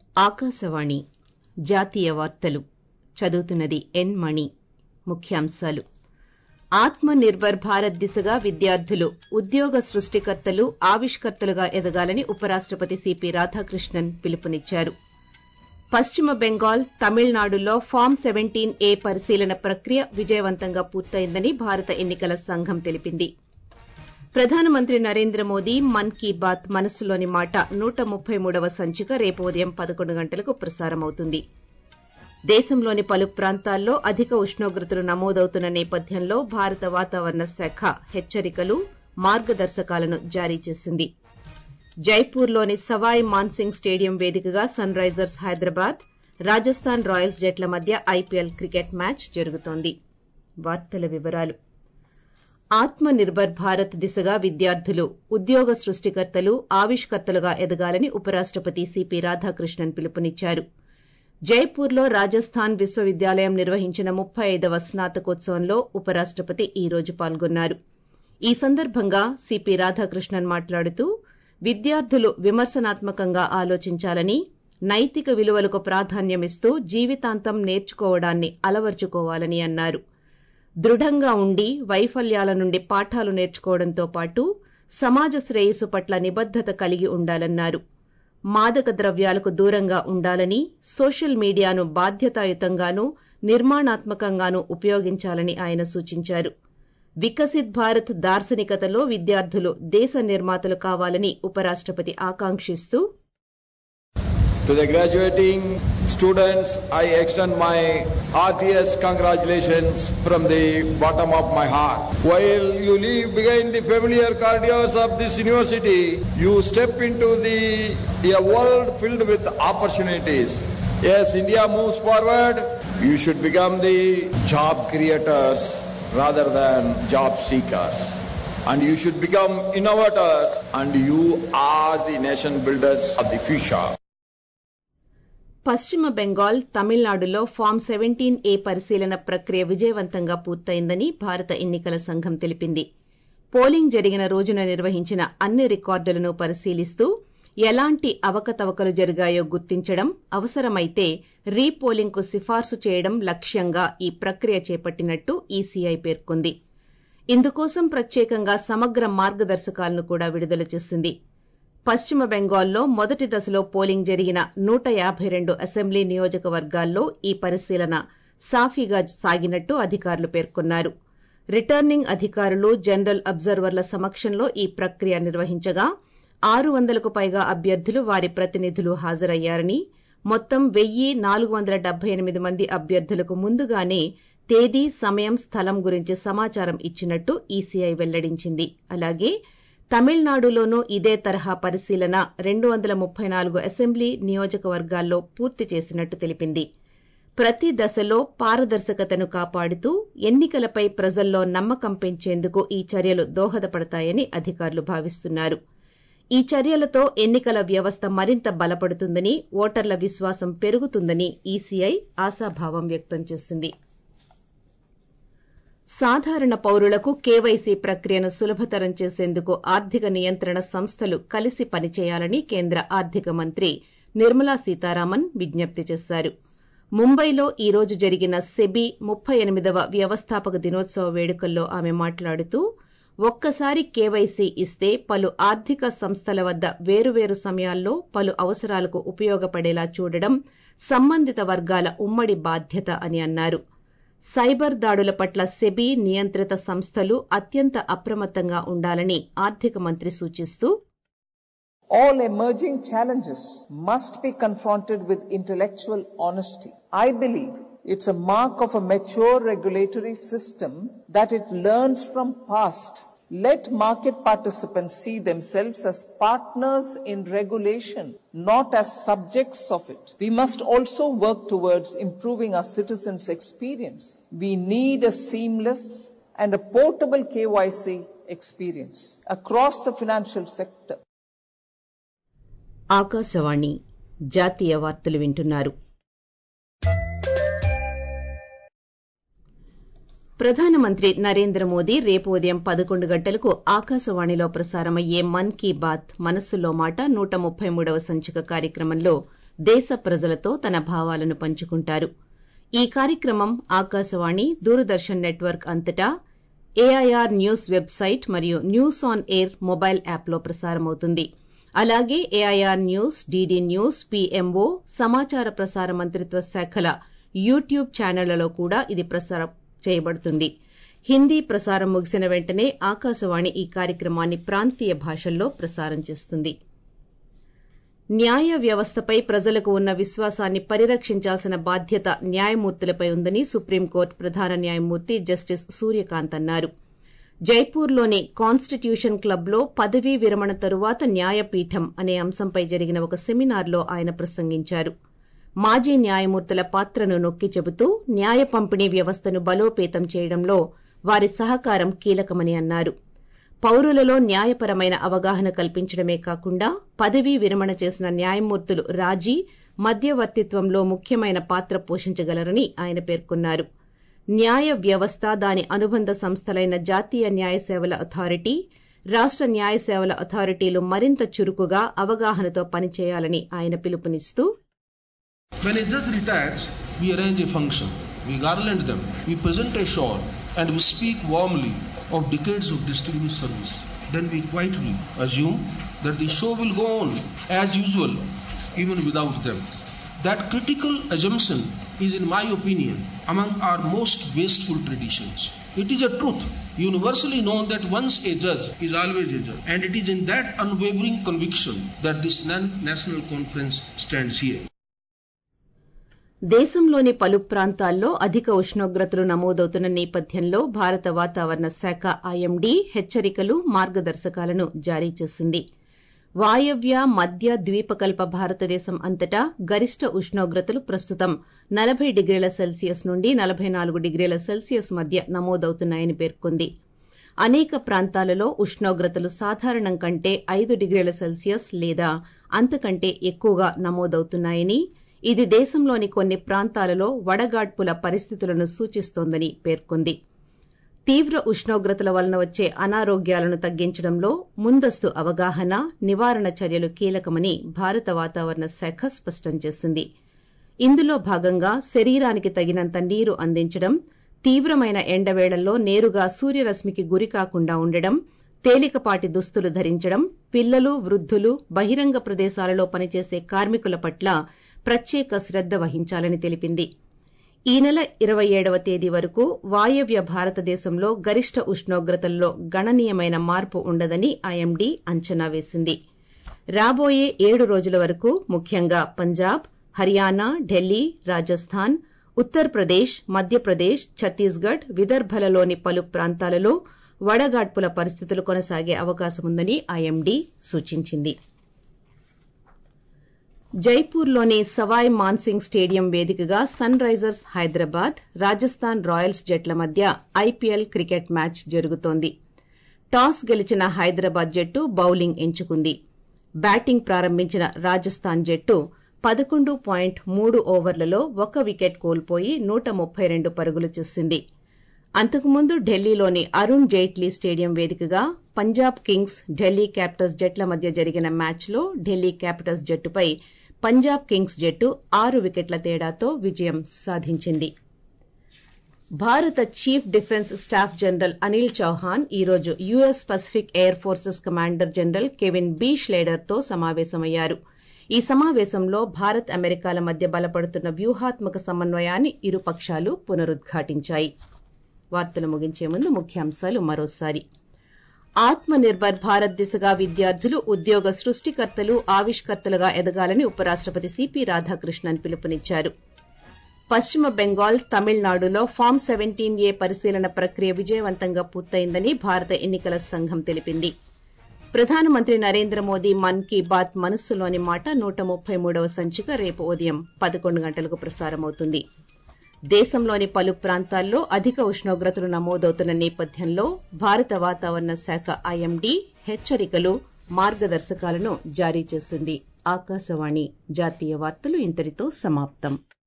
ఆకాశవాణి జాతీయ వార్తలు చదువుతున్నది ఎన్ మణి ముఖ్యాంశాలు ఆత్మ నిర్బర్ భారత్ దిశగా విద్యార్థులు ఉద్యోగ సృష్టికర్తలు ఆవిష్కర్తలుగా ఎదగాలని ఉపరాష్టపతి సిపి రాధాకృష్ణన్ పిలుపునిచ్చారు పశ్చిమ బెంగాల్ తమిళనాడులో ఫామ్ సెవెంటీన్ ఏ పరిశీలన ప్రక్రియ విజయవంతంగా పూర్తయిందని భారత ఎన్నికల సంఘం తెలిపింది ప్రధానమంత్రి నరేంద్ర మోదీ మన్ కీ బాత్ మనస్సులోని మాట నూట ముప్పై మూడవ సంచిక రేపు ఉదయం పదకొండు గంటలకు ప్రసారమవుతుంది దేశంలోని పలు ప్రాంతాల్లో అధిక ఉష్ణోగ్రతలు నమోదవుతున్న నేపథ్యంలో భారత వాతావరణ శాఖ హెచ్చరికలు మార్గదర్శకాలను జారీ చేసింది జైపూర్లోని సవాయ్ మాన్సింగ్ స్టేడియం వేదికగా Sunrisers Hyderabad Rajasthan Royals జట్ల మధ్య ఐపీఎల్ క్రికెట్ మ్యాచ్ జరుగుతోంది వార్తల వివరాలు ఆత్మ నిర్బర్ భారత్ దిశగా విద్యార్థులు ఉద్యోగ సృష్టికర్తలు ఆవిష్కర్తలుగా ఎదగాలని ఉపరాష్టపతి సిపి రాధాకృష్ణన్ పిలుపునిచ్చారు జైపూర్లో రాజస్థాన్ విశ్వవిద్యాలయం నిర్వహించిన ముప్పై ఐదవ స్నాతకోత్సవంలో ఉపరాష్టపతి ఈ రోజు పాల్గొన్నారు ఈ సందర్భంగా సిపి రాధాకృష్ణన్ మాట్లాడుతూ విద్యార్థులు విమర్శనాత్మకంగా ఆలోచించాలని నైతిక విలువలకు ప్రాధాన్యమిస్తూ జీవితాంతం నేర్చుకోవడాన్ని అలవర్చుకోవాలని అన్నారు దృఢంగా ఉండి వైఫల్యాల నుండి పాఠాలు నేర్చుకోవడంతో పాటు సమాజ శ్రేయస్సు పట్ల నిబద్దత కలిగి ఉండాలన్నారు మాదక ద్రవ్యాలకు దూరంగా ఉండాలని సోషల్ మీడియాను బాధ్యతాయుతంగానూ నిర్మాణాత్మకంగానూ ఉపయోగించాలని ఆయన సూచించారు వికసిత్ భారత్ దార్శనికతలో విద్యార్థులు దేశ నిర్మాతలు కావాలని ఉపరాష్టపతి ఆకాంక్షిస్తూ To the graduating students, I extend my heartiest congratulations from the bottom of my heart. While you leave behind the familiar corridors of this university, you step into the a world filled with opportunities. As India moves forward, you should become the job creators rather than job seekers. And you should become innovators, and you are the nation builders of the future. పశ్చిమ బెంగాల్ తమిళనాడులో form seventeen A పరిశీలన ప్రక్రియ విజయవంతంగా పూర్తయిందని భారత ఎన్నికల సంఘం తెలిపింది పోలింగ్ జరిగిన రోజున నిర్వహించిన అన్ని రికార్డులను పరిశీలిస్తూ ఎలాంటి అవకతవకలు జరిగాయో గుర్తించడం అవసరమైతే రీపోలింగ్ కు సిఫార్సు చేయడం లక్ష్యంగా ఈ ప్రక్రియ చేపట్టినట్టు ఈసీఐ పేర్కొంది ఇందుకోసం ప్రత్యేకంగా సమగ్ర మార్గదర్శకాలను కూడా విడుదల చేసింది పశ్చిమ బెంగాల్లో మొదటి దశలో పోలింగ్ జరిగిన నూట యాబై రెండు అసెంబ్లీ నియోజకవర్గాల్లో ఈ పరిశీలన సాఫీగా సాగినట్టు అధికారులు పేర్కొన్నారు రిటర్నింగ్ అధికారులు జనరల్ అబ్జర్వర్ల సమక్షంలో ఈ ప్రక్రియ నిర్వహించగా ఆరు వందలకు పైగా అభ్యర్థులు వారి ప్రతినిధులు హాజరయ్యారని మొత్తం వెయ్యి నాలుగు వందల డెబ్బై ఎనిమిది మంది అభ్యర్థులకు ముందుగానే తేదీ సమయం స్థలం గురించి సమాచారం ఇచ్చినట్టు ఈసీఐ వెల్లడించింది అలాగే తమిళనాడులోనూ ఇదే తరహా పరిశీలన రెండు వందల ముప్పై నాలుగు అసెంబ్లీ నియోజకవర్గాల్లో పూర్తి చేసినట్టు తెలిపింది ప్రతి దశలో పారదర్శకతను కాపాడుతూ ఎన్నికలపై ప్రజల్లో నమ్మకం పెంచేందుకు ఈ చర్యలు దోహదపడతాయని అధికారులు భావిస్తున్నారు ఈ చర్యలతో ఎన్నికల వ్యవస్థ మరింత బలపడుతుందని ఓటర్ల విశ్వాసం పెరుగుతుందని ఈసీఐ ఆశాభావం వ్యక్తం చేసింది సాధారణ పౌరులకు కేవైసీ ప్రక్రియను సులభతరం చేసేందుకు ఆర్థిక నియంత్రణ సంస్థలు కలిసి పనిచేయాలని కేంద్ర ఆర్థిక మంత్రి నిర్మలా సీతారామన్ విజ్ఞప్తి చేశారు ముంబైలో ఈ రోజు జరిగిన సెబీ ముప్పై ఎనిమిదవ వ్యవస్థాపక దినోత్సవ వేడుకల్లో ఆమె మాట్లాడుతూ ఒక్కసారి కేవైసీ ఇస్తే పలు ఆర్థిక సంస్థల వద్ద వేరువేరు సమయాల్లో పలు అవసరాలకు ఉపయోగపడేలా చూడడం సంబంధిత వర్గాల ఉమ్మడి బాధ్యత అని అన్నారు సైబర్ దాడుల పట్ల సెబీ నియంత్రిత సంస్థలు అత్యంత అప్రమత్తంగా ఉండాలని ఆర్థిక మంత్రి సూచిస్తూ All emerging challenges must be confronted with intellectual honesty. I believe it's a mark of a mature regulatory system that it learns from past. Let market participants see themselves as partners in regulation, not as subjects of it. We must also work towards improving our citizens' experience. We need a seamless and a portable KYC experience across the financial sector. Akashvani జాతీయ వార్తలు వింటున్నారు ప్రధానమంత్రి నరేంద్ర మోదీ రేపు ఉదయం పదకొండు గంటలకు ఆకాశవాణిలో ప్రసారమయ్యే మన్ కీ బాత్ మనస్సులో మాట నూట ముప్పై మూడవ సంచిక కార్యక్రమంలో దేశ ప్రజలతో తన భావాలను పంచుకుంటారు ఈ కార్యక్రమం ఆకాశవాణి దూరదర్శన్ నెట్వర్క్ అంతటా ఏఐఆర్ న్యూస్ వెబ్సైట్ మరియు న్యూస్ ఆన్ ఎయిర్ మొబైల్ యాప్లో ప్రసారమవుతుంది అలాగే AIR news DD news PMO సమాచార ప్రసార మంత్రిత్వ శాఖల యూట్యూబ్ ఛానళ్లలో కూడా ఇది ప్రసారం చేయబడుతుంది హిందీ ప్రసారం ముగిసిన వెంటనే ఆకాశవాణి ఈ కార్యక్రమాన్ని ప్రాంతీయ భాషల్లో ప్రసారం చేస్తుంది న్యాయ వ్యవస్థపై ప్రజలకు ఉన్న విశ్వాసాన్ని పరిరక్షించాల్సిన బాధ్యత న్యాయమూర్తులపై ఉందని సుప్రీంకోర్టు ప్రధాన న్యాయమూర్తి జస్టిస్ సూర్యకాంత్ అన్నారు జైపూర్లోని కాన్స్టిట్యూషన్ క్లబ్లో పదవీ విరమణ తరువాత న్యాయపీఠం అనే అంశంపై జరిగిన ఒక సెమినార్లో ఆయన ప్రసంగించారు మాజీ న్యాయమూర్తుల పాత్రను నొక్కి చెబుతూ న్యాయ పంపిణీ వ్యవస్థను బలోపేతం చేయడంలో వారి సహకారం కీలకమని అన్నారు పౌరులలో న్యాయపరమైన అవగాహన కల్పించడమే కాకుండా పదవీ విరమణ చేసిన న్యాయమూర్తులు రాజీ మధ్యవర్తిత్వంలో ముఖ్యమైన పాత్ర పోషించగలరని ఆయన పేర్కొన్నారు న్యాయ వ్యవస్థ దాని అనుబంధ సంస్థలైన జాతీయ న్యాయ సేవల అథారిటీ రాష్ట న్యాయ సేవల అథారిటీలు మరింత చురుకుగా అవగాహనతో పనిచేయాలని ఆయన పిలుపునిస్తూ When a judge retires, we arrange a function. We garland them, we present a shawl, and we speak warmly of decades of distinguished service. Then we quietly assume that the show will go on as usual, even without them. That critical assumption is, in my opinion, among our most wasteful traditions. It is a truth universally known that once a judge is always a judge, and it is in that unwavering conviction that this national conference stands here. దేశంలోని పలు ప్రాంతాల్లో అధిక ఉష్ణోగ్రతలు నమోదవుతున్న నేపథ్యంలో భారత వాతావరణ శాఖ ఐఎండీ హెచ్చరికలు మార్గదర్శకాలను జారీ చేసింది వాయవ్య మధ్య ద్వీపకల్ప భారతదేశం అంతటా గరిష్ట ఉష్ణోగ్రతలు ప్రస్తుతం నలభై డిగ్రీల సెల్సియస్ నుండి నలభై నాలుగు డిగ్రీల సెల్సియస్ మధ్య నమోదవుతున్నాయని పేర్కొంది అనేక ప్రాంతాలలో ఉష్ణోగ్రతలు సాధారణం కంటే ఐదు డిగ్రీల సెల్సియస్ లేదా అంతకంటే ఎక్కువగా నమోదవుతున్నాయని ఇది దేశంలోని కొన్ని ప్రాంతాలలో వడగాడ్పుల పరిస్థితులను సూచిస్తోందని పేర్కొంది తీవ్ర ఉష్ణోగ్రతల వలన వచ్చే అనారోగ్యాలను తగ్గించడంలో ముందస్తు అవగాహన నివారణ చర్యలు కీలకమని భారత వాతావరణ శాఖ స్పష్టం చేసింది ఇందులో భాగంగా శరీరానికి తగినంత నీరు అందించడం తీవ్రమైన ఎండవేళల్లో నేరుగా సూర్యరశ్మికి గురికాకుండా ఉండడం తేలికపాటి దుస్తులు ధరించడం పిల్లలు వృద్ధులు బహిరంగ ప్రదేశాలలో పనిచేసే కార్మికుల పట్ల ప్రత్యేక శ్రద్ద వహించాలని తెలిపింది ఈ నెల ఇరవై ఏడవ తేదీ వరకు వాయవ్య భారతదేశంలో గరిష్ట ఉష్ణోగ్రతల్లో గణనీయమైన మార్పు ఉండదని ఐఎండీ అంచనా వేసింది రాబోయే ఏడు రోజుల వరకు ముఖ్యంగా పంజాబ్ హర్యానా ఢిల్లీ రాజస్థాన్ ఉత్తరప్రదేశ్ మధ్యప్రదేశ్ ఛత్తీస్గఢ్ విదర్భలలోని పలు ప్రాంతాలలో వడగాడ్పుల పరిస్థితులు కొనసాగే అవకాశముందని ఐఎండీ సూచించింది జైపూర్లోని సవాయ్ మాన్సింగ్ స్టేడియం వేదికగా Sunrisers Hyderabad Rajasthan Royals జట్ల మధ్య ఐపీఎల్ క్రికెట్ మ్యాచ్ జరుగుతోంది టాస్ గెలిచిన హైదరాబాద్ జట్టు బౌలింగ్ ఎంచుకుంది బ్యాటింగ్ ప్రారంభించిన రాజస్థాన్ జట్టు పదకొండు పాయింట్ మూడు ఓవర్లలో ఒక వికెట్ కోల్పోయి నూట ముప్పై రెండు పరుగులు చేసింది అంతకుముందు ఢిల్లీలోని అరుణ్ జైట్లీ స్టేడియం వేదికగా పంజాబ్ కింగ్స్ ఢిల్లీ క్యాపిటల్స్ జట్ల మధ్య జరిగిన మ్యాచ్లో ఢిల్లీ క్యాపిటల్స్ జట్టుపై పంజాబ్ కింగ్స్ జట్టు ఆరు వికెట్ల తేడాతో విజయం సాధించింది భారత chief defence staff general Anil Chauhan ఈరోజు US Pacific Air Forces commander general Kevin B ష్లేడర్తో సమావేశమయ్యారు ఈ సమావేశంలో భారత్ అమెరికాల మధ్య బలపడుతున్న వ్యూహాత్మక సమన్వయాన్ని ఇరు పక్షాలు పునరుద్ఘాటించాయి వార్తలు ముగించే ముందు ముఖ్యాంశాలు మరోసారి ఆత్మ నిర్భర్ భారత్ దిశగా విద్యార్థులు ఉద్యోగ సృష్టికర్తలు ఆవిష్కర్తలుగా ఎదగాలని ఉపరాష్టపతి సిపి రాధాకృష్ణన్ పిలుపునిచ్చారు పశ్చిమ బెంగాల్ తమిళనాడులో ఫామ్ సెవెంటీన్ ఏ పరిశీలన ప్రక్రియ విజయవంతంగా పూర్తయిందని భారత ఎన్నికల సంఘం తెలిపింది ప్రధానమంత్రి నరేంద్ర మోదీ మన్ కీ బాత్ మనస్సులోని మాట నూట ముప్పై మూడవ సంచిక రేపు ఉదయం పదకొండు గంటలకు ప్రసారమవుతుంది దేశంలోని పలు ప్రాంతాల్లో అధిక ఉష్ణోగ్రతలు నమోదవుతున్న నేపథ్యంలో భారత వాతావరణ శాఖ ఐఎండీ హెచ్చరికలు మార్గదర్శకాలను జారీ చేసింది ఆకాశవాణి జాతీయ వార్తలు ఇంతటితో సమాప్తం